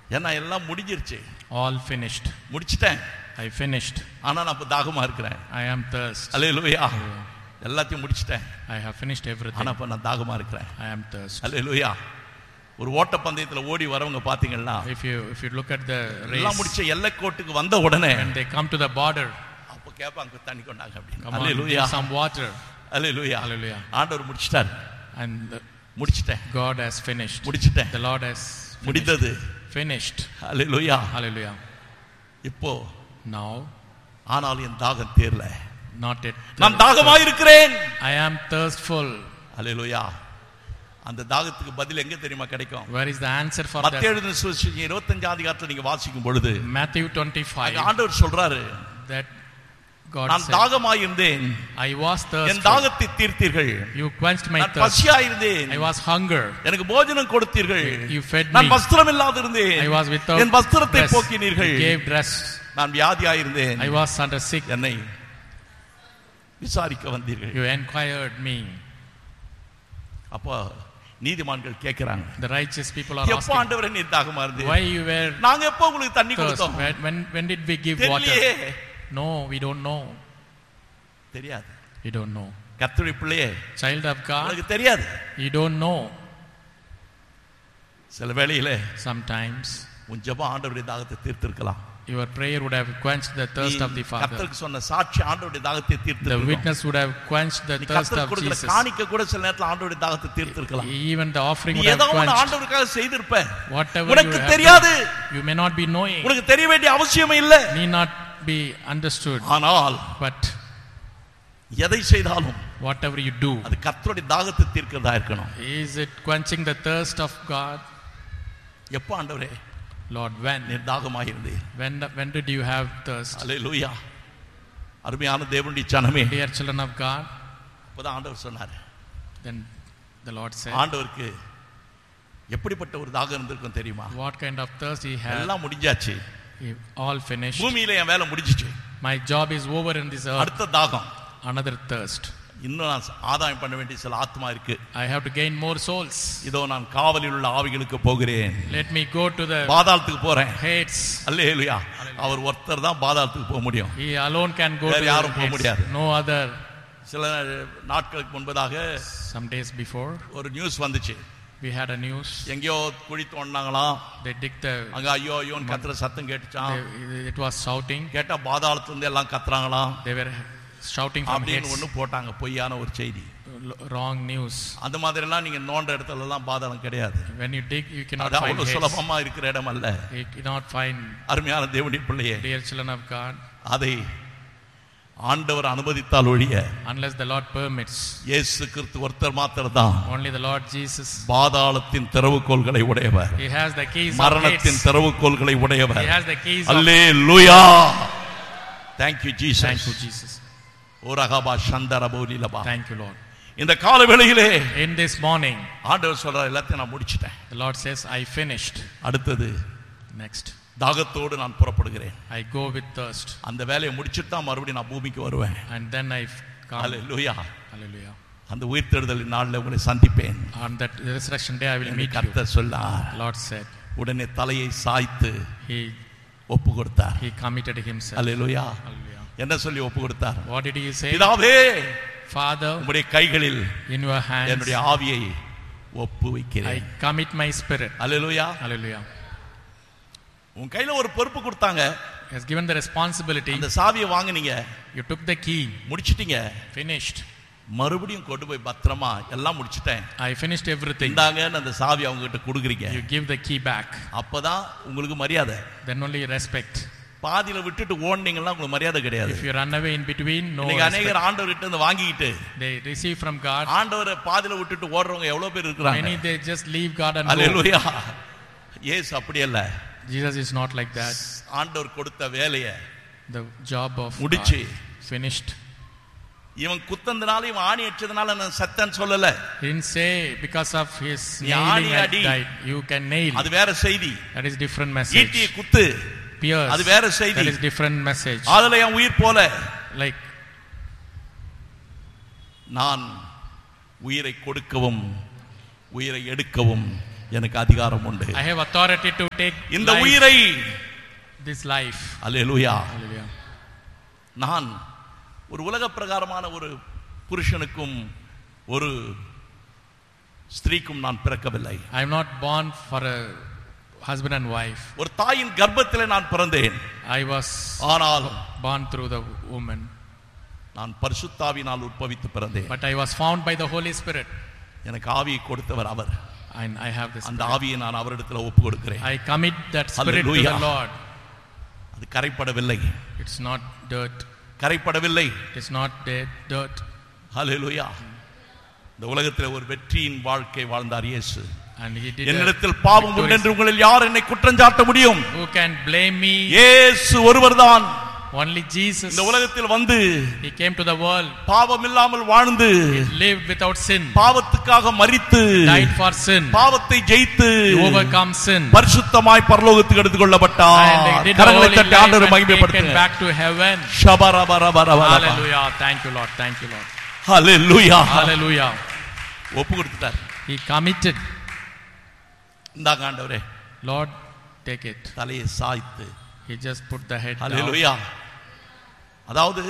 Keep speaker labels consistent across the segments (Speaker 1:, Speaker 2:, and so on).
Speaker 1: ஏன்னா எல்லாம் முடிஞ்சிருச்சு
Speaker 2: All finished.
Speaker 1: முடிச்சிட்டேன்
Speaker 2: I finished.
Speaker 1: ஆனா நான் இப்ப தாகமா இருக்கிறேன்
Speaker 2: I am thirst.
Speaker 1: அல்லேலூயா எல்லாத்தையும் முடிச்சிட்டேன்
Speaker 2: I have finished everything.
Speaker 1: ஆனா இப்ப நான் தாகமா இருக்கிறேன்
Speaker 2: I am thirst.
Speaker 1: அல்லேலூயா ஒரு ஓட்டப்பந்தயத்துல ஓடி வரவங்க பாத்தீங்கன்னா
Speaker 2: If you if you look at the
Speaker 1: எல்லாம்
Speaker 2: race,
Speaker 1: முடிச்ச எல்லைக்கோட்டுக்கு வந்த உடனே
Speaker 2: when they come to the border,
Speaker 1: அப்ப கேட்பாங்க தண்ணி கொண்டாங்க அப்படின்னு
Speaker 2: come on,
Speaker 1: hallelujah
Speaker 2: give some water.
Speaker 1: Hallelujah
Speaker 2: Hallelujah.
Speaker 1: ஆண்டவர் முடிச்சிட்டார்
Speaker 2: And the-
Speaker 1: முடிச்சிட்டேன்
Speaker 2: God has finished.
Speaker 1: முடிச்சிட்டேன்
Speaker 2: The Lord has finished.
Speaker 1: முடிந்தது
Speaker 2: finished.
Speaker 1: அல்லேலூயா
Speaker 2: Hallelujah.
Speaker 1: இப்போ
Speaker 2: Now,
Speaker 1: ஆனால் என் தாகம் தீரல
Speaker 2: not yet.
Speaker 1: நான் தாகமா இருக்கிறேன்
Speaker 2: I am thirstful.
Speaker 1: அல்லேலூயா அந்த தாகத்துக்கு பதில் எங்க தெரியுமா கிடைக்கும்
Speaker 2: Where is the answer for
Speaker 1: மத்திய
Speaker 2: that?
Speaker 1: எழுதின சுவிசேஷம் இருபத்தஞ்சாம் அதிகாரத்துல நீங்க வாசிக்கும் பொழுது
Speaker 2: Matthew
Speaker 1: அங்க
Speaker 2: 25.
Speaker 1: ஆண்டவர் சொல்றாரு
Speaker 2: That God
Speaker 1: நான்
Speaker 2: said,
Speaker 1: தாகமாயிருந்தேன்
Speaker 2: I was
Speaker 1: N
Speaker 2: thirsty.
Speaker 1: தாகத்தை தீர்த்தீர்கள்
Speaker 2: You quenched my
Speaker 1: நான்
Speaker 2: thirst.
Speaker 1: பசியாயிருந்தேன்
Speaker 2: I was hunger.
Speaker 1: எனக்கு போஜனம் கொடுத்தீர்கள்
Speaker 2: You fed
Speaker 1: நான்
Speaker 2: me.
Speaker 1: வஸ்திரம் இல்லாதிருந்தேன்
Speaker 2: I was without
Speaker 1: என் வஸ்திரத்தை
Speaker 2: dress.
Speaker 1: போக்கினீர்கள்
Speaker 2: You gave dress.
Speaker 1: நான் வியாதியாயிருந்தேன்
Speaker 2: I was under sick.
Speaker 1: என்னை விசாரிக்க வந்தீர்கள்
Speaker 2: You inquired me.
Speaker 1: அப்போ நீதிமான்கள் கேட்கிறாங்க
Speaker 2: The righteous people are
Speaker 1: எப்போ
Speaker 2: asking,
Speaker 1: ஆண்டவரே நீ தாகமா இருந்து
Speaker 2: why you were
Speaker 1: நாங்க எப்போ உங்களுக்கு தண்ணி
Speaker 2: thirst?
Speaker 1: கொடுத்தோம்
Speaker 2: When, when, when did we give
Speaker 1: தெரியலையே
Speaker 2: water? No, we don't know.
Speaker 1: தெரியாது
Speaker 2: We don't know.
Speaker 1: கர்த்தருடைய பிள்ளையே
Speaker 2: Child of God,
Speaker 1: உங்களுக்கு தெரியாது
Speaker 2: you don't know.
Speaker 1: சில வேளையில
Speaker 2: Sometimes
Speaker 1: உன் ஜெபம் ஆண்டவருடைய தாகத்தை தீர்த்திருக்கலாம்
Speaker 2: your prayer would have quenched the thirst
Speaker 1: நீ
Speaker 2: of the Father.
Speaker 1: கர்த்தருக்கு சொன்ன சாட்சி ஆண்டவருடைய தாகத்தை
Speaker 2: The
Speaker 1: தீர்த்திருக்கலாம்
Speaker 2: witness would have quenched the
Speaker 1: நீ
Speaker 2: thirst
Speaker 1: கர்த்தருக்கு
Speaker 2: of
Speaker 1: கொடுக்கிற
Speaker 2: Jesus.
Speaker 1: காணிக்க கூட சில நேரத்துல ஆண்டவருடைய தாகத்தை தீர்த்திருக்கலாம்
Speaker 2: Even the offering
Speaker 1: நீ
Speaker 2: would have
Speaker 1: ஏதோ ஒண்ணு
Speaker 2: quenched.
Speaker 1: ஆண்டவருக்காக செய்திருப்ப
Speaker 2: Whatever you
Speaker 1: உனக்கு
Speaker 2: have
Speaker 1: தெரியாது
Speaker 2: done, you may not be knowing,
Speaker 1: உனக்கு தெரிய வேண்டிய அவசியமே இல்ல
Speaker 2: need not be understood.
Speaker 1: ஆனால்
Speaker 2: But
Speaker 1: எதை செய்தாலும்
Speaker 2: whatever you do,
Speaker 1: அது கர்த்தருடைய தாகத்தை தீர்க்கிறதா இருக்கணும்
Speaker 2: is it quenching the thirst of God?
Speaker 1: எப்போ ஆண்டவரே
Speaker 2: Lord, when?
Speaker 1: நீர் தாகமாயிருந்தீர்
Speaker 2: When, when did you have thirst?
Speaker 1: அல்லேலூயா அருமையான தேவனுடைய ஜனமே
Speaker 2: Dear children of God,
Speaker 1: அப்பதான் ஆண்டவர் சொன்னார்
Speaker 2: then the Lord said,
Speaker 1: ஆண்டவருக்கு எப்படிப்பட்ட ஒரு தாகம் இருந்திருக்கும் தெரியுமா
Speaker 2: What kind of thirst he had?
Speaker 1: எல்லாம் முடிஞ்சாச்சு
Speaker 2: He all finished.
Speaker 1: பூமியில என் வேலை முடிஞ்சிச்சு
Speaker 2: My job is over in this earth.
Speaker 1: அடுத்த தாகம்
Speaker 2: Another thirst.
Speaker 1: இன்னும் நான் ஆதாயம் பண்ண வேண்டிய சில ஆத்மா இருக்கு
Speaker 2: I have to gain more souls.
Speaker 1: இதோ நான் காவலில் உள்ள ஆவிகளுக்கு போகிறேன்
Speaker 2: Let me go to the
Speaker 1: பாதாளத்துக்கு போறேன்
Speaker 2: hates.
Speaker 1: அல்லேலூயா அவர் ஒருத்தர் தான் பாதாளத்துக்கு போக முடியும்
Speaker 2: He alone can go
Speaker 1: வேற
Speaker 2: to
Speaker 1: யாரும் போக
Speaker 2: the
Speaker 1: முடியாது.
Speaker 2: hates. No other.
Speaker 1: சில நாட்களுக்கு முன்பதாக
Speaker 2: Some days before,
Speaker 1: ஒரு நியூஸ் வந்துச்சு
Speaker 2: we had a news.
Speaker 1: எங்கேயோ குழி தோண்டினாங்களாம்
Speaker 2: They dig the.
Speaker 1: அங்க ஐயோ ஐயோன்னு கத்துற சத்தம் கேட்டுச்சான்
Speaker 2: They, it was shouting.
Speaker 1: கேட்டா பாதாளத்துல இருந்து எல்லாம் கத்துறாங்களாம்
Speaker 2: They were shouting from
Speaker 1: அப்படின்னு
Speaker 2: hates.
Speaker 1: ஒண்ணு போட்டாங்க பொய்யான ஒரு செய்தி
Speaker 2: L- Wrong news.
Speaker 1: அந்த மாதிரி எல்லாம் நீங்க நோண்ட இடத்துல எல்லாம் பாதாளம் கிடையாது
Speaker 2: When you dig, you cannot
Speaker 1: அது
Speaker 2: find
Speaker 1: அவ்வளவு
Speaker 2: hates.
Speaker 1: சுலபமா இருக்கிற இடம் அல்ல
Speaker 2: You cannot find,
Speaker 1: அருமையான தேவனுடைய பிள்ளையே
Speaker 2: dear children of God,
Speaker 1: அதை ஆண்டவர் அனுமதித்தால் ஒழிய
Speaker 2: unless the Lord permits.
Speaker 1: இயேசு கிறிஸ்து ஒருத்தர் மாத்திரம் தான்
Speaker 2: Only the Lord Jesus.
Speaker 1: பாதாளத்தின் திறவுகோல்களை உடையவர்
Speaker 2: He has the keys of
Speaker 1: மரணத்தின்
Speaker 2: hates.
Speaker 1: திறவுகோல்களை உடையவர்
Speaker 2: He has the keys of.
Speaker 1: Hallelujah thank you
Speaker 2: Thank
Speaker 1: Jesus
Speaker 2: you, Jesus.
Speaker 1: ஓரகபா சந்தரபோலிலபா
Speaker 2: Thank you, Lord.
Speaker 1: இந்த கால வேளையிலே
Speaker 2: In this morning,
Speaker 1: ஆண்டவர் சொல்ற எல்லாத்தையும் நான் முடிச்சிட்டேன்
Speaker 2: the Lord says, I finished.
Speaker 1: அடுத்தது
Speaker 2: Next,
Speaker 1: தாகத்தோடு நான் புறப்படுகிறேன்
Speaker 2: I go with thirst.
Speaker 1: அந்த வேலையை முடிச்சிட்டு தான் மறுபடியும் நான் பூமிக்கு வருவேன்
Speaker 2: And then I come.
Speaker 1: Hallelujah
Speaker 2: Hallelujah.
Speaker 1: அந்த உயிர்த்தெழுதலின் நாளில் உங்களை சந்திப்பேன்
Speaker 2: On that resurrection day, I will
Speaker 1: என்று
Speaker 2: meet you.
Speaker 1: கர்த்தர் சொன்னார்
Speaker 2: The Lord said,
Speaker 1: உடனே தலையை சாய்த்து
Speaker 2: He,
Speaker 1: ஒப்பு கொடுத்தார்
Speaker 2: he committed himself.
Speaker 1: Hallelujah
Speaker 2: Hallelujah.
Speaker 1: என்ன சொல்லி ஒப்பு கொடுத்தார்
Speaker 2: What did he say?
Speaker 1: பிதாவே
Speaker 2: Father,
Speaker 1: உம்முடைய கைகளில்
Speaker 2: in your hands,
Speaker 1: என்னுடைய ஆவியை ஒப்பு
Speaker 2: I
Speaker 1: வைக்கிறேன்
Speaker 2: commit my spirit.
Speaker 1: Hallelujah
Speaker 2: Hallelujah.
Speaker 1: உன் கையில ஒரு பொறுப்பு கொடுத்தாங்க
Speaker 2: He has given the responsibility.
Speaker 1: அந்த சாவியை வாங்குனீங்க
Speaker 2: You took the key,
Speaker 1: முடிச்சிட்டீங்க
Speaker 2: finished.
Speaker 1: மறுபடியும் கொண்டு போய் பத்திரமா எல்லாம் முடிச்சிட்டேன்
Speaker 2: I finished everything.
Speaker 1: இந்தாங்கன்னு அந்த சாவி அவங்க கிட்ட கொடுக்குறீங்க
Speaker 2: You give the key back.
Speaker 1: அப்பதான் உங்களுக்கு மரியாதை
Speaker 2: Then only respect.
Speaker 1: பாதியில விட்டுட்டு ஓடுனீங்கன்னா உங்களுக்கு மரியாதை கிடையாது
Speaker 2: If you run away in between, no
Speaker 1: இன்னைக்கு
Speaker 2: respect.
Speaker 1: அநேகர் ஆண்டவர் கிட்ட இருந்து வாங்கிக்கிட்டு
Speaker 2: They receive from God.
Speaker 1: ஆண்டவரை பாதியில விட்டுட்டு ஓடுறவங்க எவ்வளவு பேர் இருக்கிறாங்க
Speaker 2: Many they just leave God and go.
Speaker 1: அல்லேலூயா ஏசு அப்படி அல்ல
Speaker 2: Jesus is not like that.
Speaker 1: ஆண்டவர் கொடுத்த வேலையை
Speaker 2: The job of
Speaker 1: முடிச்சு
Speaker 2: God finished.
Speaker 1: இவன் குத்தந்தனால இவன் ஆணி அடிச்சதுனால நான் சத்தன்னு சொல்லல
Speaker 2: He didn't say because of his
Speaker 1: நீ
Speaker 2: nailing
Speaker 1: ஆணி
Speaker 2: had
Speaker 1: அடி.
Speaker 2: died. You can nail.
Speaker 1: அது வேற செய்தி
Speaker 2: That is different message.
Speaker 1: ஈட்டியை குத்து
Speaker 2: Pierce.
Speaker 1: அது வேற செய்தி.
Speaker 2: That is different message.
Speaker 1: அதுல என் உயிர் போல
Speaker 2: Like
Speaker 1: நான் உயிரை கொடுக்கவும் உயிரை எடுக்கவும் எனக்கு அதிகாரம் உண்டு
Speaker 2: I have authority to take
Speaker 1: இந்த
Speaker 2: life,
Speaker 1: உயிரை
Speaker 2: this life.
Speaker 1: Hallelujah
Speaker 2: Hallelujah.
Speaker 1: நான் ஒரு உலக பிரகாரமான ஒரு புருஷனுக்கும் ஒரு ஸ்திரீக்கும் நான் பிறக்கவில்லை
Speaker 2: I am not born for a husband and wife.
Speaker 1: ஒரு தாயின் கர்ப்பத்திலே நான் பிறந்தேன்
Speaker 2: I was
Speaker 1: ஆனால்
Speaker 2: born through the woman,
Speaker 1: நான் பரிசுத்தாவினால் உட்பவித்து பிறந்தேன்
Speaker 2: but I was found by the Holy Spirit,
Speaker 1: எனக்கு ஆவியை கொடுத்தவர் அவர்
Speaker 2: and I have this.
Speaker 1: அந்த ஆவியை நான் அவரிடத்தில் ஒப்பு கொடுக்கிறேன்
Speaker 2: I commit that spirit to
Speaker 1: Hallelujah.
Speaker 2: the Lord.
Speaker 1: அது கரைப்படவில்லை
Speaker 2: It's not dirt.
Speaker 1: கரைப்படவில்லை
Speaker 2: It's not dead dirt.
Speaker 1: ஹalleluya இந்த உலகத்தில் ஒரு வெற்றியின் வாழ்க்கை வாழ்ந்தார் இயேசு
Speaker 2: And he did. A,
Speaker 1: என்னிடத்தில் பாவம்
Speaker 2: victorious-
Speaker 1: உண்டென்று உங்களில் யார் என்னை குற்றஞ்சாட்ட முடியும்
Speaker 2: who can blame me?
Speaker 1: இயேசு ஒருவர்தான்
Speaker 2: Only Jesus.
Speaker 1: இந்த உலகத்தில் வந்து
Speaker 2: He came to the world,
Speaker 1: பாவம் இல்லாமல் வாழ்ந்து
Speaker 2: lived without sin,
Speaker 1: பாவத்துக்காக மரித்து
Speaker 2: died for sin,
Speaker 1: பாவத்தை ஜெயித்து
Speaker 2: he overcome sin,
Speaker 1: பரிசுத்தமாய் பரலோகத்துக்கு எடுத்துக்
Speaker 2: and
Speaker 1: கொள்ளப்பட்டார்
Speaker 2: did the
Speaker 1: கரங்களை
Speaker 2: holy
Speaker 1: தட்டி
Speaker 2: life
Speaker 1: ஆண்டவரை
Speaker 2: and taken
Speaker 1: மகிமைப்படுத்துங்க
Speaker 2: back to heaven.
Speaker 1: ஷபரபரபரபரப.
Speaker 2: Hallelujah. Thank you, Lord. Thank you, Lord.
Speaker 1: Hallelujah
Speaker 2: Hallelujah.
Speaker 1: ஒப்பு கொடுத்துட்டார்
Speaker 2: He committed.
Speaker 1: இந்தாங்க ஆண்டவரே
Speaker 2: Lord, take it.
Speaker 1: தலையை சாய்த்து
Speaker 2: He just put the head down.
Speaker 1: ஹalleluya அதாவது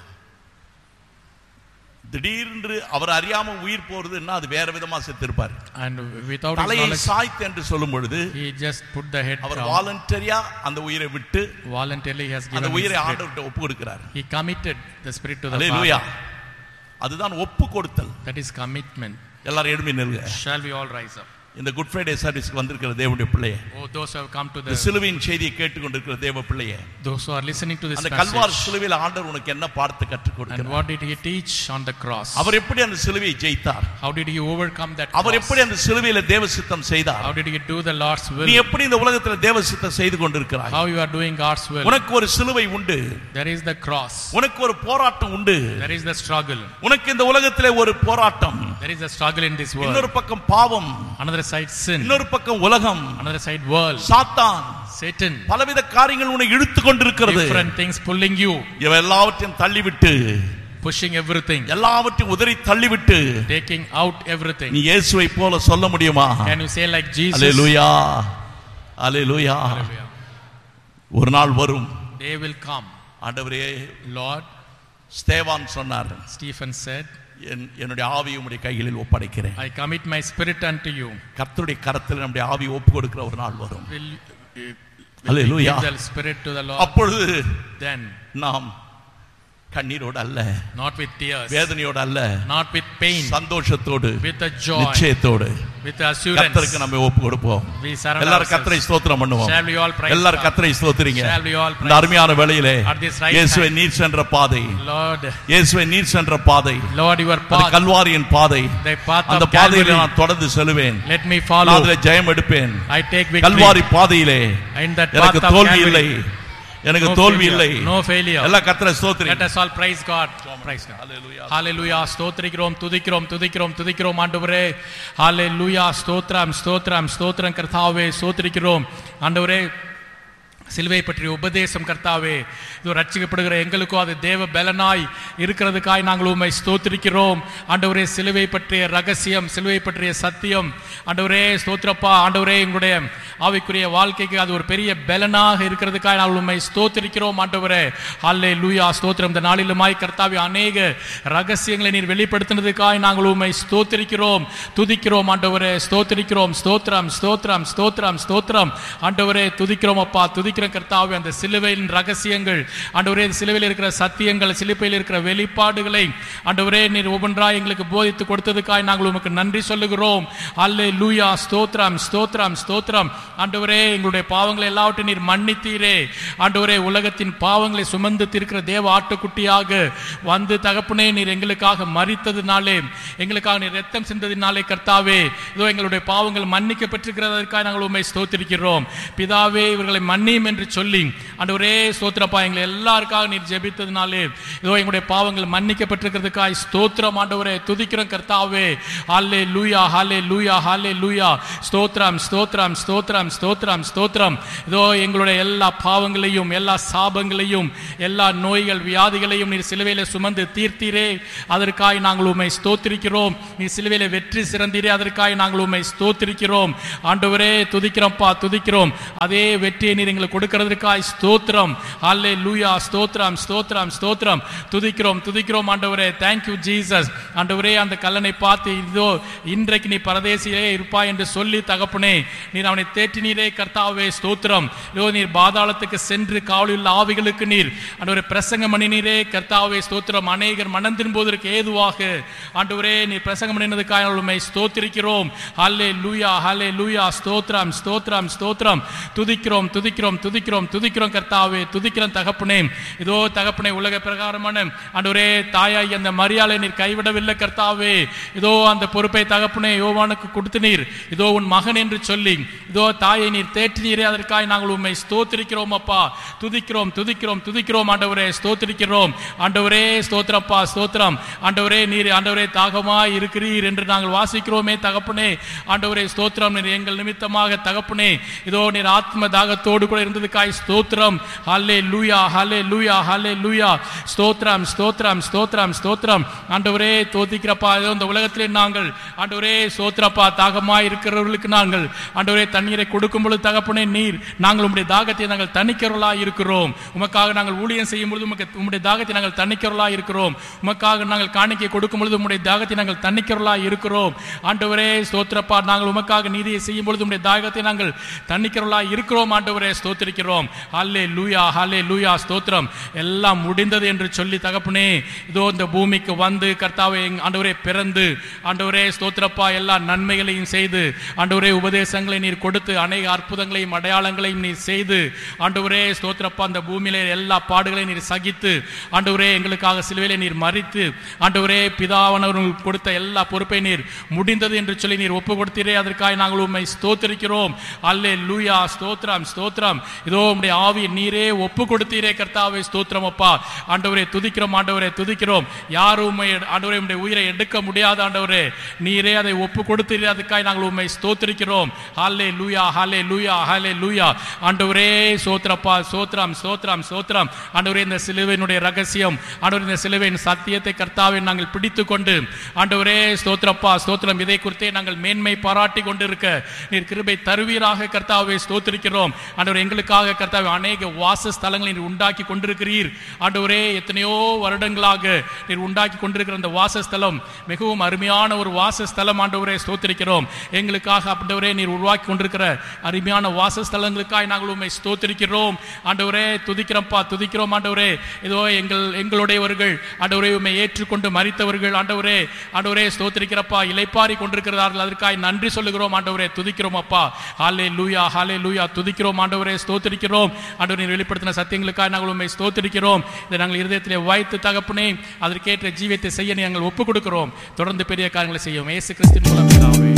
Speaker 1: திடீரென்று அவர் அறியாம உயிர் போறதுன்னா அது வேற விதமா செத்திருப்பார்
Speaker 2: And without his
Speaker 1: தலையை
Speaker 2: knowledge,
Speaker 1: சாய்த்து என்று சொல்லும் பொழுது
Speaker 2: he just put the head
Speaker 1: our
Speaker 2: down.
Speaker 1: வாலண்டரியா அந்த உயிரை விட்டு
Speaker 2: Voluntarily, he has
Speaker 1: அந்த
Speaker 2: given his
Speaker 1: உயிரை
Speaker 2: spirit.
Speaker 1: ஆண்டவர்கிட்ட ஒப்பு கொடுக்கிறார்
Speaker 2: He committed the spirit to the
Speaker 1: hallelujah
Speaker 2: Father.
Speaker 1: அதுதான் ஒப்பு கொடுத்தல்
Speaker 2: That is commitment.
Speaker 1: எல்லாரும் எழுப்பி நில்லுங்க
Speaker 2: Shall we all rise up?
Speaker 1: இந்த குட் ஃப்ரைடே சர்வீஸ்க்கு வந்திருக்கிற தேவனுடைய பிள்ளையே
Speaker 2: Oh, those who have come to
Speaker 1: இந்த
Speaker 2: the,
Speaker 1: சிலுவையின் செய்தியை கேட்டுக்கொண்டிருக்கிற தேவ பிள்ளையே
Speaker 2: those who are listening to this
Speaker 1: அந்த கல்வார்
Speaker 2: message.
Speaker 1: சிலுவையில் ஆண்டவர் உனக்கு என்ன பாடத்தை கற்றுக்
Speaker 2: And
Speaker 1: கொடுக்கிறார்
Speaker 2: what did he teach on the cross?
Speaker 1: அவர் எப்படி அந்த சிலுவையை ஜெயித்தார்
Speaker 2: How did he overcome that
Speaker 1: our
Speaker 2: cross?
Speaker 1: எப்படி அந்த சிலுவையில தேவ சித்தம் செய்தார்
Speaker 2: How did he do the Lord's
Speaker 1: நீ
Speaker 2: will?
Speaker 1: எப்படி இந்த உலகத்துல தேவ சித்தம் செய்து கொண்டிருக்கிறாய்
Speaker 2: How you are doing God's will?
Speaker 1: உனக்கு ஒரு சிலுவை உண்டு
Speaker 2: There is the cross.
Speaker 1: உனக்கு ஒரு போராட்டம் உண்டு
Speaker 2: There is the struggle.
Speaker 1: உனக்கு இந்த உலகத்திலே ஒரு போராட்டம்
Speaker 2: There is a struggle in this world.
Speaker 1: இன்னொரு பக்கம் பாவம்
Speaker 2: Another side sin.
Speaker 1: இன்னொரு பக்கம் உலகம்
Speaker 2: Another side world.
Speaker 1: சாத்தான்
Speaker 2: Satan.
Speaker 1: பலவித காரியங்கள் உன்னை இழுத்து கொண்டிருக்கிறது
Speaker 2: Different things pulling you,
Speaker 1: இவ எல்லாவற்றையும் தள்ளிவிட்டு
Speaker 2: pushing everything,
Speaker 1: எல்லாவற்றையும் உதறி தள்ளிவிட்டு
Speaker 2: taking out everything.
Speaker 1: நீ இயேசுவை போல சொல்ல முடியுமா
Speaker 2: Can you say like Jesus?
Speaker 1: Hallelujah hallelujah
Speaker 2: Hallelujah.
Speaker 1: ஒரு நாள் வரும்
Speaker 2: They will come.
Speaker 1: ஆண்டவரே
Speaker 2: Lord,
Speaker 1: ஸ்தேவான் சொன்னார்
Speaker 2: Stephen said,
Speaker 1: என் என்னுடைய ஆவியை உம்முடைய கைகளில் ஒப்படைக்கிறேன்
Speaker 2: I commit my spirit unto you.
Speaker 1: கர்த்தருடைய கரத்தில் நம்முடைய ஆவியை ஒப்பு கொடுக்கிற ஒரு நாள் வரும்
Speaker 2: Will, will we
Speaker 1: Hallelujah.
Speaker 2: give the spirit to the Lord?
Speaker 1: அப்பொழுது
Speaker 2: Then,
Speaker 1: நாம் கண்ணீரோடு அல்ல
Speaker 2: not with tears,
Speaker 1: வேதனையோடு அல்ல
Speaker 2: not with pain,
Speaker 1: சந்தோஷத்தோடு
Speaker 2: with a joy,
Speaker 1: நிச்சயத்தோடு
Speaker 2: with assurance.
Speaker 1: கர்த்தருக்கு நம்ம ஒப்பு கொடுப்போம்
Speaker 2: We surrender
Speaker 1: எல்லாரும் கர்த்தரை
Speaker 2: ourselves.
Speaker 1: ஸ்தோத்திரம் பண்ணுவோம்
Speaker 2: Shall we all praise
Speaker 1: எல்லாரும்
Speaker 2: God?
Speaker 1: கர்த்தரை ஸ்தோத்திரிங்க
Speaker 2: Shall we all
Speaker 1: இந்த
Speaker 2: praise
Speaker 1: அருமையான வேளையிலே
Speaker 2: At this right
Speaker 1: இயேசுவை
Speaker 2: time.
Speaker 1: நீர் சென்ற பாதை
Speaker 2: Lord,
Speaker 1: இயேசுவை நீர் சென்ற பாதை
Speaker 2: Lord, your
Speaker 1: அது
Speaker 2: path,
Speaker 1: கல்வாரியின் பாதை
Speaker 2: the path
Speaker 1: அந்த
Speaker 2: of
Speaker 1: பாதையில
Speaker 2: Calvary,
Speaker 1: நான் தொடர்ந்து செல்வேன்
Speaker 2: let me
Speaker 1: நான்
Speaker 2: follow.
Speaker 1: அதுல ஜெயம் எடுப்பேன்
Speaker 2: I take victory.
Speaker 1: கல்வாரி பாதையிலே
Speaker 2: In that path
Speaker 1: எனக்கு
Speaker 2: of
Speaker 1: தோல்வி இல்லை
Speaker 2: Calvary,
Speaker 1: எனக்கு
Speaker 2: no
Speaker 1: தோல்வி இல்லை
Speaker 2: failure. No failure.
Speaker 1: எல்லாம் கர்த்தரை
Speaker 2: Let
Speaker 1: ஸ்தோத்திரிங்க
Speaker 2: us all praise God. Praise God. ஹalleluya ஸ்தோத்திரிக்கிறோம் துதிக்கிறோம் துதிக்கிறோம் துதிக்கிறோம் ஆண்டவரே ஹalleluya ஸ்தோத்திரம் ஸ்தோத்திரம் ஸ்தோத்திரம் கர்த்தாவே ஸ்தோத்திரிக்கிறோம் ஆண்டவரே சிலுவை பற்றிய உபதேசம் கர்த்தாவே இது ரட்சிக்கப்படுகிற எங்களுக்கோ அது தேவ பலனாய் இருக்கிறதுக்காய் நாங்கள் உண்மை ஸ்தோத்திரிக்கிறோம் ஆண்டவரே சிலுவை பற்றிய ரகசியம் சிலுவை பற்றிய சத்தியம் ஆண்டவரே ஸ்தோத்திரப்பா ஆண்டவரே எங்களுடைய ஆவிக்குரிய வாழ்க்கைக்கு அது ஒரு பெரிய பலனாக இருக்கிறதுக்காய் நாங்கள் உண்மை ஸ்தோத்திரிக்கிறோம் ஆண்டவரே ஹல்லே லூயா ஸ்தோத்திரம் இந்த நாளிலுமாய் கர்த்தாவே அநேக ரகசியங்களை நீர் வெளிப்படுத்தினதுக்காய் நாங்கள் உண்மை ஸ்தோத்திரிக்கிறோம் துதிக்கிறோம் ஆண்டவரே ஸ்தோத்திரிக்கிறோம் ஸ்தோத்திரம் ஸ்தோத்திரம் ஸ்தோத்திரம் ஸ்தோத்திரம் ஆண்டவரே துதிக்கிறோம் அப்பா துதிக்கிறோம் கர்த்தாவே அந்த சிலுவையின் ரகசியங்கள் ஆண்டவரே சிலுவையில் இருக்கிற சத்தியங்கள் சிலுவையில் இருக்கிற வெளிப்பாடுகளை ஆண்டவரே நீர் ஒவ்வொன்றாய் எங்களுக்கு போதித்து கொடுத்ததுக்காய் நாங்கள் உமக்கு நன்றி சொல்லுகிறோம் அல்லே லூயா ஸ்தோத்திரம் ஸ்தோத்திரம் ஸ்தோத்திரம் ஆண்டவரே எங்களுடைய பாவங்களை எல்லாவற்றையும் நீர் மன்னித்தீரே ஆண்டவரே உலகத்தின் பாவங்களை சுமந்து தீர்க்கிற தேவ ஆட்டுக்குட்டியாக வந்து தகப்பனே நீர் எங்களுக்காக மறித்ததினாலே எங்களுக்காக நீர் ரத்தம் சிந்ததினாலே கர்த்தாவே இதோ எங்களுடைய பாவங்கள் மன்னிக்கப்பட்டிருக்கிறதற்காக நாங்கள் உண்மை ஸ்தோத்திரிக்கிறோம் பிதாவே இவர்களை மன்னியும் என்று சொல்லி ஆண்டவரே ஸ்தோத்திரப்பா எங்களை எல்லாருக்காக நீர் ஜெபித்ததுனாலே இதோ எங்களுடைய பாவங்கள் மன்னிக்கப்பட்டிருக்கிறதுக்காய் ஸ்தோத்திரம் ஆண்டவரே துதிக்கிறோம் கர்த்தாவே ஹாலே லூயா ஹாலே லூயா ஹாலே லூயா ஸ்தோத்திரம் ஸ்தோத்திரம் ஸ்தோத்திரம் ஸ்தோத்திரம் ஸ்தோத்திரம் இதோ எங்களுடைய எல்லா பாவங்களையும் எல்லா சாபங்களையும் எல்லா நோய்கள் வியாதிகளையும் நீர் சிலுவையில சுமந்து தீர்த்தீரே அதற்காய் நாங்கள் உம்மை ஸ்தோத்திரிக்கிறோம் நீர் சிலுவையில வெற்றி சிறந்தீரே அதற்காய் நாங்கள் உம்மை ஸ்தோத்திரிக்கிறோம் ஆண்டவரே துதிக்கிறோம்ப்பா துதிக்கிறோம் அதே வெற்றியை நீர் எங்களுக்கு கொடுக்கிறதுக்காய் ஸ்தோத்திரம் அல்லே லூயா ஸ்தோத்திரம் ஸ்தோத்திரம் ஸ்தோத்திரம் துதிக்கிறோம் துதிக்கிறோம் ஆண்டவரே தேங்க்யூ ஜீசஸ் ஆண்டவரே அந்த கல்லனை பார்த்து இதோ இன்றைக்கு நீ பரதேசியிலே இருப்பாய் என்று சொல்லி தகப்பனே நீர் அவனை தேற்றினீரே கர்த்தாவே ஸ்தோத்திரம் இதோ நீர் பாதாளத்துக்கு சென்று காவலில் ஆவிகளுக்கு நீர் ஆண்டவரே பிரசங்கம் பண்ணினீரே கர்த்தாவே ஸ்தோத்திரம் அநேகர் மனம் திரும்புவதற்கு ஏதுவாக ஆண்டவரே நீர் பிரசங்கம் பண்ணினதுக்காக உண்மை ஸ்தோத்திரிக்கிறோம் ஹல்லே லூயா ஹல்லே லூயா ஸ்தோத்திரம் ஸ்தோத்திரம் ஸ்தோத்திரம் துதிக்கிறோம் துதிக்கிறோம் துதிக்கிறோம் துதிக்கிறோம் கர்த்தாவே துதிக்கிறோம் தகப்பனே இதோ தகப்பனே உலக பிரகாரமான ஆண்டவரே தாயாய் அந்த மரியாதை நீர் கைவிடவில்லை கர்த்தாவே இதோ அந்த பொறுப்பை தகப்பனே யோவானுக்கு கொடுத்து நீர் இதோ உன் மகன் என்று சொல்லி இதோ தாயை நீர் தேற்றினீரே அதற்காக நாங்கள் உண்மை ஸ்தோத்திரிக்கிறோம் அப்பா துதிக்கிறோம் துதிக்கிறோம் துதிக்கிறோம் ஆண்டவரே ஸ்தோத்திரிக்கிறோம் ஆண்டவரே ஸ்தோத்திரப்பா ஸ்தோத்திரம் ஆண்டவரே நீர் ஆண்டவரே தாகமாய் இருக்கிறீர் என்று நாங்கள் வாசிக்கிறோமே தகப்பனே ஆண்டவரே ஸ்தோத்திரம் நீர் எங்கள் நிமித்தமாக தகப்பனே இதோ நீர் ஆத்ம தாகத்தோடு கூட இருந்ததுக்காய் ஸ்தோத்திரம் ஹல்லே லூயா ஹல்லே லூயா ஹல்லே லூயா ஸ்தோத்திரம் ஸ்தோத்திரம் ஸ்தோத்திரம் ஸ்தோத்திரம் ஆண்டவரே தோத்திக்கிறப்பா இதோ இந்த உலகத்திலே நாங்கள் ஆண்டவரே ஸ்தோத்திரப்பா தாகமாய் இருக்கிறவர்களுக்கு நாங்கள் ஆண்டவரே தண்ணீரை கொடுக்கும் பொழுது தகப்பனே நீர் நாங்கள் உம்முடைய தாகத்தை நாங்கள் தணிக்கிறவர்களா இருக்கிறோம் உமக்காக நாங்கள் ஊழியம் செய்யும் பொழுது உமக்கு உம்முடைய தாகத்தை நாங்கள் தணிக்கிறவர்களா இருக்கிறோம் உமக்காக நாங்கள் காணிக்கை கொடுக்கும் பொழுது உம்முடைய தாகத்தை நாங்கள் தணிக்கிறவர்களா இருக்கிறோம் ஆண்டவரே ஸ்தோத்திரப்பா நாங்கள் உமக்காக நீதியை செய்யும் பொழுது உம்முடைய தாகத்தை நாங்கள் தணிக்கிறவர்களா இருக்கிறோம் ஆண்டவரே ஸ்தோத்திரிக்கிறோம் ஹல்லே லூயா ஹல்லே லூயா ஸ்தோத்திரம் எல்லாம் முடிந்தது என்று சொல்லி தகப்பனே இதோ இந்த பூமிக்கு வந்து கர்த்தாவே எங்க- ஆண்டவரே பிறந்து ஆண்டவரே ஸ்தோத்திரப்பா எல்லா நன்மைகளையும் செய்து ஆண்டவரே உபதேசங்களை நீர் கொடுத்து அநேக அற்புதங்களையும் அடையாளங்களையும் நீர் செய்து ஆண்டவரே ஸ்தோத்திரப்பா அந்த பூமியிலே எல்லா பாடுகளையும் நீர் சகித்து ஆண்டவரே எங்களுக்காக சிலுவையிலே நீர் மறித்து ஆண்டவரே பிதாவனவர்களுக்கு கொடுத்த எல்லா பொறுப்பை நீர் முடிந்தது என்று சொல்லி நீர் ஒப்பு கொடுத்தீரே அதற்காக நாங்கள் உண்மை ஸ்தோத்திரிக்கிறோம் அல்லே லூயா ஸ்தோத்திரம் ஸ்தோத்திரம் இதோ உம்முடைய ஆவி நீரே ஒப்பு கொடுத்தீரே கர்த்தாவே ஸ்தோத்திரம் அப்பா ஆண்டவரே துதிக்கிறோம் ஆண்டவரே துதிக்கிறோம் யாரும் உம்மை ஆண்டவரே உம்முடைய உயிரை எடுக்க முடியாத ஆண்டவரே நீரே அதை ஒப்பு கொடுத்தீரே அதுக்காக நாங்கள் உண்மை ஸ்தோத்திரிக்கிறோம் ஹாலே லூயா ஹாலே லூயா ஹாலே லூயா ஆண்டவரே சோத்திரப்பா சோத்ரம் சோத்ரம் சோத்ரம் ஆண்டவரே இந்த சிலுவையினுடைய ரகசியம் ஆண்டவரே இந்த சிலுவையின் சத்தியத்தை கர்த்தாவை நாங்கள் பிடித்து கொண்டு ஆண்டவரே ஸ்தோத்திரப்பா ஸ்தோத்திரம் இதை குறித்தே நாங்கள் மேன்மை பாராட்டி கொண்டிருக்க நீர் கிருபை தருவீராக கர்த்தாவை ஸ்தோத்திரிக்கிறோம் ஆண்டவர் எங்களுக்காக கர்த்தாவை அநேக வாசஸ்தலங்களை நீர் உண்டாக்கி கொண்டிருக்கிறீர் ஆண்டவரே எத்தனையோ வருடங்களாக நீர் உண்டாக்கி கொண்டிருக்கிற அந்த வாசஸ்தலம் மிகவும் அருமையான ஒரு வாசஸ்தலம் ஆண்டவரே ஸ்தோத்திரிக்கிறோம் எங்களுக்காக ஆண்டவரே நீர் உருவாக்கி கொண்டிருக்கிற அருமையான வாசஸ்தலங்களுக்காய் நாங்கள் உண்மை ஸ்தோத்திரிக்கிறோம் ஆண்டவரே துதிக்கிறோம்ப்பா துதிக்கிறோம் ஆண்டவரே இதோ எங்கள் எங்களுடையவர்கள் ஆண்டவரே உண்மை ஏற்றுக்கொண்டு மறித்தவர்கள் ஆண்டவரே ஆண்டவரே ஸ்தோத்திரிக்கிறப்பா இலைப்பாரி கொண்டிருக்கிறார்கள் அதற்காய் நன்றி சொல்லுகிறோம் ஆண்டவரே துதிக்கிறோம் அப்பா ஹாலே லூயா ஹாலே லூயா துதிக்கிறோம் ஆண்டவரே ஸ்தோத்திரிக்கிறோம் ஆண்டவரே நீர் வெளிப்படுத்தின சத்தியங்களுக்காக நாங்கள் உண்மை ஸ்தோத்திரிக்கிறோம் இதை நாங்கள் இருதயத்திலே வாய்த்து தகப்பனே அதற்கேற்ற ஜீவியத்தை செய்ய நாங்கள் ஒப்புக் கொடுக்கிறோம் தொடர்ந்து பெரிய காரியங்களை செய்யும் இயேசு கிறிஸ்தின் மூலம் பிதாவே.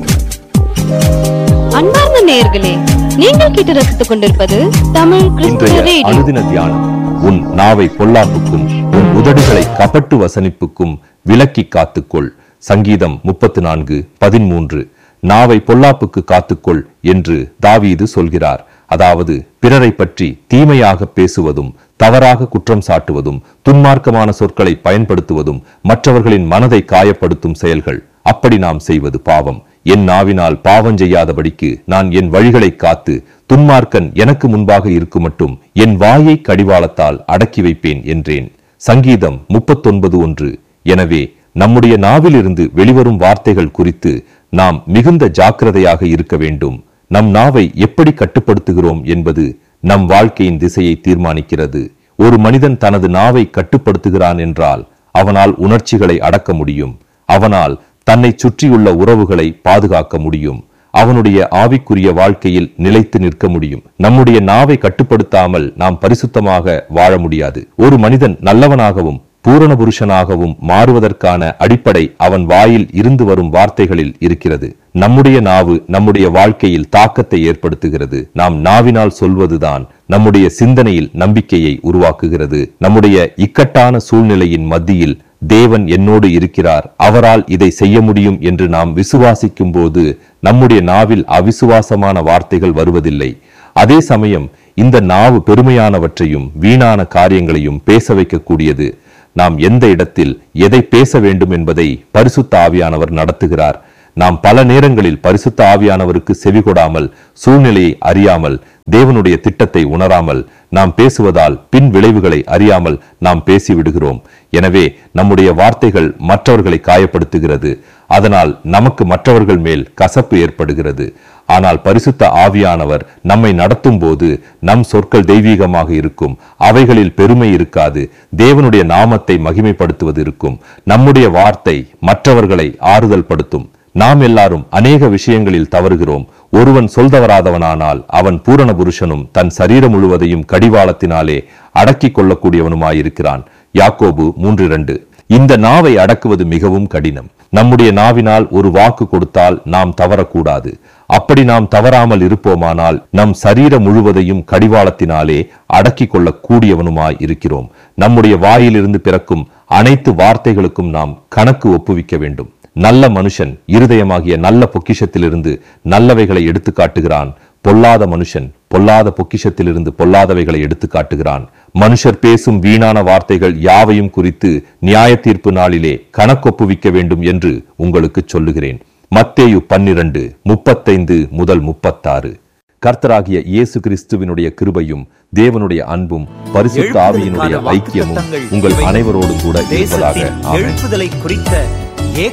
Speaker 3: அன்பார்ந்த நேயர்களே நீங்கள் கேட்டு ரசித்துக் கொண்டிருப்பது தமிழ் கிறிஸ்துவ
Speaker 4: இன்றைய
Speaker 3: ரேடியோ
Speaker 4: அனுதின தியானம் உன் நாவை பொல்லாப்புக்கும் உன் உதடுகளை கபட்டு வசனிப்புக்கும் விலக்கி காத்துக்கொள் சங்கீதம் முப்பத்து நான்கு பதிமூன்று நாவை பொல்லாப்புக்கு காத்துக்கொள் என்று தாவீது சொல்கிறார் அதாவது பிறரை பற்றி தீமையாக பேசுவதும் தவறாக குற்றம் சாட்டுவதும் துன்மார்க்கமான சொற்களை பயன்படுத்துவதும் மற்றவர்களின் மனதை காயப்படுத்தும் செயல்கள் அப்படி நாம் செய்வது பாவம் என் நாவினால் பாவம் செய்யாதபடிக்கு நான் என் வழிகளை காத்து துன்மார்க்கன் எனக்கு முன்பாக இருக்குமட்டும் என் வாயை கடிவாளத்தால் அடக்கி வைப்பேன் என்றேன் சங்கீதம் முப்பத்தொன்பது ஒன்று எனவே நம்முடைய நாவிலிருந்து வெளிவரும் வார்த்தைகள் குறித்து நாம் மிகுந்த ஜாக்கிரதையாக இருக்க வேண்டும் நம் நாவை எப்படி கட்டுப்படுத்துகிறோம் என்பது நம் வாழ்க்கையின் திசையை தீர்மானிக்கிறது ஒரு மனிதன் தனது நாவை கட்டுப்படுத்துகிறான் என்றால் அவனால் உணர்ச்சிகளை அடக்க முடியும் அவனால் தன்னை சுற்றியுள்ள உறவுகளை பாதுகாக்க முடியும் அவனுடைய ஆவிக்குரிய வாழ்க்கையில் நிலைத்து நிற்க முடியும் நம்முடைய நாவை கட்டுப்படுத்தாமல் நாம் பரிசுத்தமாக வாழ முடியாது ஒரு மனிதன் நல்லவனாகவும் பூரண புருஷனாகவும் மாறுவதற்கான அடிப்படை அவன் வாயில் இருந்து வரும் வார்த்தைகளில் இருக்கிறது நம்முடைய நாவு நம்முடைய வாழ்க்கையில் தாக்கத்தை ஏற்படுத்துகிறது நாம் நாவினால் சொல்வதுதான் நம்முடைய சிந்தனையில் நம்பிக்கையை உருவாக்குகிறது நம்முடைய இக்கட்டான சூழ்நிலையின் மத்தியில் தேவன் என்னோடு இருக்கிறார் அவரால் இதை செய்ய முடியும் என்று நாம் விசுவாசிக்கும் போது நம்முடைய நாவில் அவிசுவாசமான வார்த்தைகள் வருவதில்லை அதே சமயம் இந்த நாவு பெருமையானவற்றையும் வீணான காரியங்களையும் பேச வைக்கக்கூடியது நாம் எந்த இடத்தில் எதை பேச வேண்டும் என்பதை பரிசுத்த ஆவியானவர் நடத்துகிறார் நாம் பல நேரங்களில் பரிசுத்த ஆவியானவருக்கு செவிகொடாமல் சூழ்நிலையை அறியாமல் தேவனுடைய திட்டத்தை உணராமல் நாம் பேசுவதால் பின் விளைவுகளை அறியாமல் நாம் பேசிவிடுகிறோம் எனவே நம்முடைய வார்த்தைகள் மற்றவர்களை காயப்படுத்துகிறது அதனால் நமக்கு மற்றவர்கள் மேல் கசப்பு ஏற்படுகிறது ஆனால் பரிசுத்த ஆவியானவர் நம்மை நடத்தும் போது நம் சொற்கள் தெய்வீகமாக இருக்கும் அவைகளில் பெருமை இருக்காது தேவனுடைய நாமத்தை மகிமைப்படுத்துவது இருக்கும் நம்முடைய வார்த்தை மற்றவர்களை ஆறுதல் படுத்தும் நாம் எல்லாரும் அநேக விஷயங்களில் தவறுகிறோம் ஒருவன் சொல்தவராதவனானால் அவன் பூரண புருஷனும் தன் சரீரம் முழுவதையும் கடிவாளத்தினாலே அடக்கிக் கொள்ளக்கூடியவனுமாயிருக்கிறான் யாக்கோபு மூன்று இரண்டு இந்த நாவை அடக்குவது மிகவும் கடினம் நம்முடைய நாவினால் ஒரு வாக்கு கொடுத்தால் நாம் தவறக்கூடாது அப்படி நாம் தவறாமல் இருப்போமானால் நம் சரீரம் முழுவதையும் கடிவாளத்தினாலே அடக்கிக் கொள்ளக் கூடியவனுமாய் இருக்கிறோம் நம்முடைய வாயிலிருந்து பிறக்கும் அனைத்து வார்த்தைகளுக்கும் நாம் கணக்கு ஒப்புவிக்க வேண்டும் நல்ல மனுஷன் இருதயமாகிய நல்ல பொக்கிஷத்திலிருந்து நல்லவைகளை எடுத்து காட்டுகிறான் பொல்லாத மனுஷன் பொல்லாத பொக்கிஷத்திலிருந்து பொல்லாதவைகளை எடுத்து காட்டுகிறான் மனுஷர் பேசும் வீணான வார்த்தைகள் யாவையும் குறித்து நியாய தீர்ப்பு நாளிலே கணக்கொப்புவிக்க வேண்டும் என்று உங்களுக்கு சொல்லுகிறேன் மத்தேயு பன்னிரண்டு முப்பத்தைந்து முதல் முப்பத்தாறு கர்த்தராகிய இயேசு கிறிஸ்துவினுடைய கிருபையும் தேவனுடைய அன்பும் பரிசுத்த ஆவியினுடைய
Speaker 5: எழுப்புதலுக்கான
Speaker 4: ஐக்கியமும்
Speaker 5: வாக்குத்தத்தங்கள்
Speaker 4: உங்கள்
Speaker 5: இவை.
Speaker 4: அனைவரோடும் கூட இருப்பதாக
Speaker 5: தேசத்தின்
Speaker 4: ஆமென்
Speaker 5: எழுப்புதலை குறித்த